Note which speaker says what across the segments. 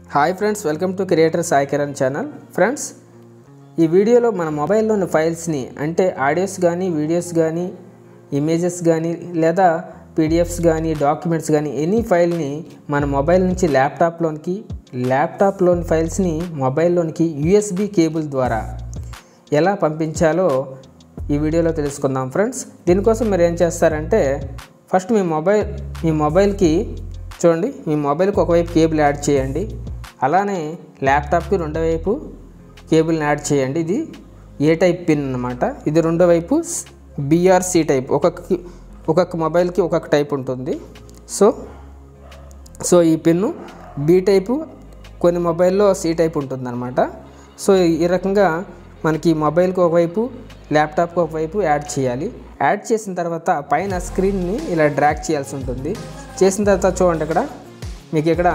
Speaker 1: hi friends welcome to creator Sai Kiran channel friends ఈ వీడియోలో మన మొబైల్లోని ఫైల్స్ని అంటే ఆడియోస్ కానీ వీడియోస్ కానీ ఇమేజెస్ కానీ లేదా పీడిఎఫ్స్ కానీ డాక్యుమెంట్స్ కానీ ఎనీ ఫైల్ని మన మొబైల్ నుంచి ల్యాప్టాప్లోనికి ల్యాప్టాప్లోని ఫైల్స్ని మొబైల్లోనికి యూఎస్బి కేబుల్ ద్వారా ఎలా పంపించాలో ఈ వీడియోలో తెలుసుకుందాం ఫ్రెండ్స్ దీనికోసం మీరు ఏం చేస్తారంటే ఫస్ట్ మీ మొబైల్ మీ మొబైల్కి చూడండి మీ మొబైల్కి ఒకవైపు కేబుల్ యాడ్ చేయండి అలానే ల్యాప్టాప్కి రెండో వైపు కేబుల్ని యాడ్ చేయండి ఇది ఏ టైప్ పిన్ అనమాట ఇది రెండో వైపు బీఆర్సీ టైప్ ఒక్కొక్క ఒక్కొక్క మొబైల్కి ఒక్కొక్క టైప్ ఉంటుంది సో సో ఈ పిన్ను బి టైపు కొన్ని మొబైల్లో సి టైప్ ఉంటుందన్నమాట సో ఈ రకంగా మనకి మొబైల్కి ఒకవైపు ల్యాప్టాప్కి ఒకవైపు యాడ్ చేయాలి యాడ్ చేసిన తర్వాత పైన స్క్రీన్ని ఇలా డ్రాగ్ చేయాల్సి ఉంటుంది చేసిన తర్వాత చూడండి ఇక్కడ మీకు ఇక్కడ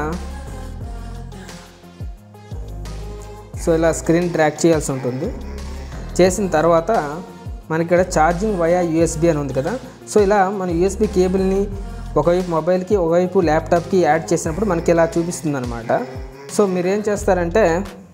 Speaker 1: సో ఇలా స్క్రీన్ డ్రాగ్ చేయాల్సి ఉంటుంది చేసిన తర్వాత మనకి ఇక్కడ ఛార్జింగ్ వయా యూఎస్బి అని ఉంది కదా సో ఇలా మన యూఎస్బి కేబుల్ని ఒకవైపు మొబైల్కి ఒకవైపు ల్యాప్టాప్కి యాడ్ చేసినప్పుడు మనకి ఇలా చూపిస్తుంది అనమాట సో మీరు ఏం చేస్తారంటే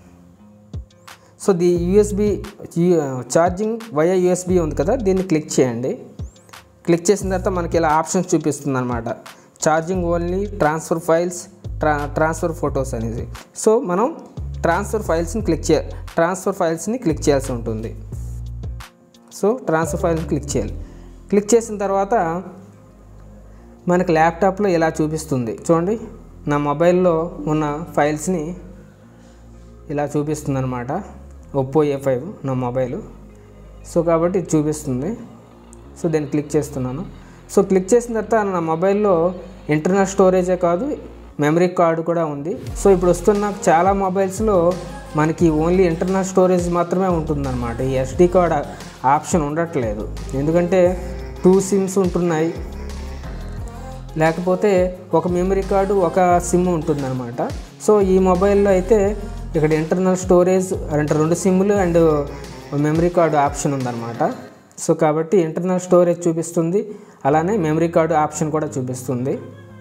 Speaker 1: so the USB charging via USB ఉంది కదా దీన్ని క్లిక్ చేయండి క్లిక్ చేసిన తర్వాత మనకి ఇలా ఆప్షన్స్ చూపిస్తుంది అనమాట ఛార్జింగ్ ఓన్లీ ట్రాన్స్ఫర్ ఫైల్స్ ట్రా ట్రాన్స్ఫర్ ఫొటోస్ అనేది సో మనం ట్రాన్స్ఫర్ ఫైల్స్ని క్లిక్ చే ట్రాన్స్ఫర్ ఫైల్స్ని క్లిక్ చేయాల్సి ఉంటుంది సో ట్రాన్స్ఫర్ ఫైల్ని క్లిక్ చేయాలి క్లిక్ చేసిన తర్వాత మనకి ల్యాప్టాప్లో ఇలా చూపిస్తుంది చూడండి నా మొబైల్లో ఉన్న ఫైల్స్ని ఇలా చూపిస్తుంది అనమాట ఒప్పో ఏ ఫైవ్ నా మొబైల్ సో కాబట్టి ఇది చూపిస్తుంది సో దీన్ని క్లిక్ చేస్తున్నాను సో క్లిక్ చేసిన తర్వాత నా మొబైల్లో ఇంటర్నల్ స్టోరేజే కాదు మెమరీ కార్డు కూడా ఉంది సో ఇప్పుడు వస్తున్న చాలా మొబైల్స్లో మనకి ఓన్లీ ఇంటర్నల్ స్టోరేజ్ మాత్రమే ఉంటుందన్నమాట ఈ ఎస్డి కార్డ్ ఆప్షన్ ఉండట్లేదు ఎందుకంటే టూ సిమ్స్ ఉంటున్నాయి లేకపోతే ఒక మెమరీ కార్డు ఒక సిమ్ ఉంటుందన్నమాట సో ఈ మొబైల్లో అయితే ఇక్కడ ఇంటర్నల్ స్టోరేజ్ అంటే రెండు సిమ్లు అండ్ మెమరీ కార్డు ఆప్షన్ ఉందన్నమాట సో కాబట్టి ఇంటర్నల్ స్టోరేజ్ చూపిస్తుంది అలానే మెమరీ కార్డు ఆప్షన్ కూడా చూపిస్తుంది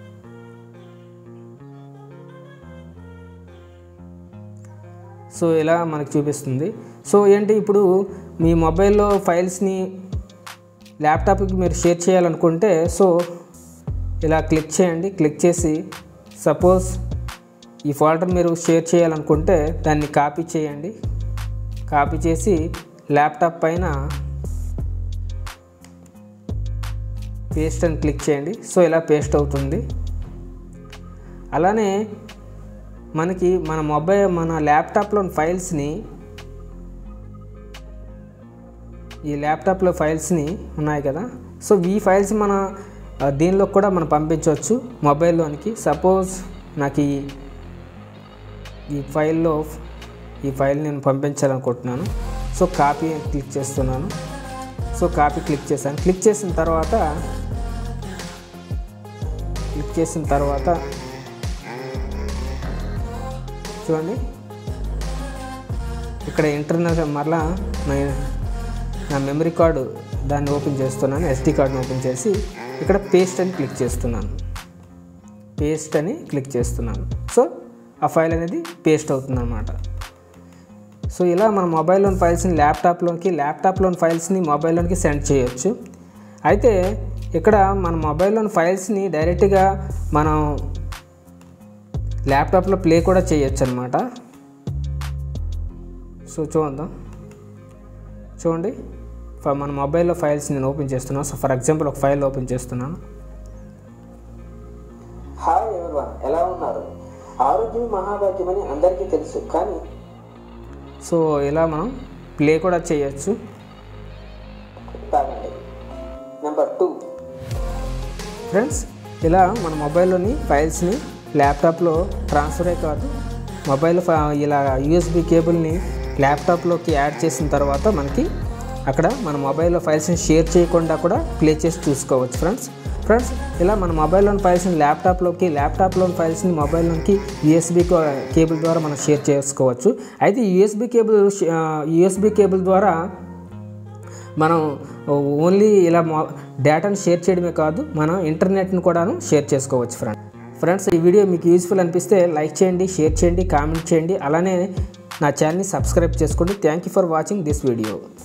Speaker 1: సో ఇలా మనకు చూపిస్తుంది సో ఏంటి ఇప్పుడు మీ మొబైల్లో ఫైల్స్ని ల్యాప్టాప్కి మీరు షేర్ చేయాలనుకుంటే సో ఇలా క్లిక్ చేయండి క్లిక్ చేసి సపోజ్ ఈ ఫోల్డర్ మీరు షేర్ చేయాలనుకుంటే దాన్ని కాపీ చేయండి కాపీ చేసి ల్యాప్టాప్ పైన పేస్ట్ అని క్లిక్ చేయండి సో ఇలా పేస్ట్ అవుతుంది అలానే మనకి మన మొబైల్ మన ల్యాప్టాప్లోని ఫైల్స్ని ఈ ల్యాప్టాప్లో ఫైల్స్ని ఉన్నాయి కదా సో ఈ ఫైల్స్ మన ఆ, దీనిలో కూడా మనం పంపించవచ్చు మొబైల్లోనికి సపోజ్ నాకు ఈ ఈ ఫైల్లో ఈ ఫైల్ నేను పంపించాలనుకుంటున్నాను సో కాపీ క్లిక్ చేస్తున్నాను సో కాపీ క్లిక్ చేశాను క్లిక్ చేసిన తర్వాత క్లిక్ చేసిన తర్వాత చూడండి ఇక్కడ ఇంటర్నల్ మరలా నా నా మెమరీ కార్డు దాన్ని ఓపెన్ చేస్తున్నాను ఎస్డి కార్డుని ఓపెన్ చేసి ఇక్కడ పేస్ట్ అని క్లిక్ చేస్తున్నాను పేస్ట్ అని క్లిక్ చేస్తున్నాను సో ఆ ఫైల్ అనేది పేస్ట్ అవుతుంది అనమాట సో ఇలా మన మొబైల్లోని ఫైల్స్ని ల్యాప్టాప్లోకి ల్యాప్టాప్లోని ఫైల్స్ని మొబైల్లోనికి సెండ్ చేయొచ్చు అయితే ఇక్కడ మన మొబైల్లోని ఫైల్స్ని డైరెక్ట్గా మనం ల్యాప్టాప్లో ప్లే కూడా చేయొచ్చు అనమాట సో చూద్దాం చూడండి ఫ- మన మొబైల్లో ఫైల్స్ నేను ఓపెన్ చేస్తున్నాను సో ఫర్ ఎగ్జాంపుల్ ఒక ఫైల్ ఓపెన్ చేస్తున్నాను
Speaker 2: హాయ్ ఎవరివన్ ఎలా ఉన్నారు ఆరోగ్యం మహాభాగ్యమని అందరికీ తెలుసు కానీ
Speaker 1: సో ఇలా మనం ప్లే కూడా చేయొచ్చు
Speaker 2: తాగండి నెంబర్ టూ
Speaker 1: ఫ్రెండ్స్ ఇలా మన మొబైల్లోని ఫైల్స్ని ల్యాప్టాప్లో ట్రాన్స్ఫరే కాదు మొబైల్ ఫ- ఇలా యూఎస్బి కేబుల్ని ల్యాప్టాప్లోకి యాడ్ చేసిన తర్వాత మనకి అక్కడ మన మొబైల్లో ఫైల్స్ని షేర్ చేయకుండా కూడా ప్లే చేసి చూసుకోవచ్చు ఫ్రెండ్స్ ఫ్రెండ్స్ ఇలా మన మొబైల్లోని ఫైల్స్ని ల్యాప్టాప్లోకి ల్యాప్టాప్లోని ఫైల్స్ని మొబైల్లోకి యూఎస్బి కేబుల్ ద్వారా మనం షేర్ చేసుకోవచ్చు అయితే యూఎస్బి కేబుల్ యూఎస్బి కేబుల్ ద్వారా మనం ఓన్లీ ఇలా మొ డేటాను షేర్ చేయడమే కాదు మనం ఇంటర్నెట్ని కూడాను షేర్ చేసుకోవచ్చు ఫ్రెండ్ ఫ్రెండ్స్ ఈ వీడియో మీకు యూజ్ఫుల్ అనిపిస్తే లైక్ చేయండి షేర్ చేయండి కామెంట్ చేయండి అలానే నా ఛానల్ని సబ్స్క్రైబ్ చేసుకోండి thank you for watching this video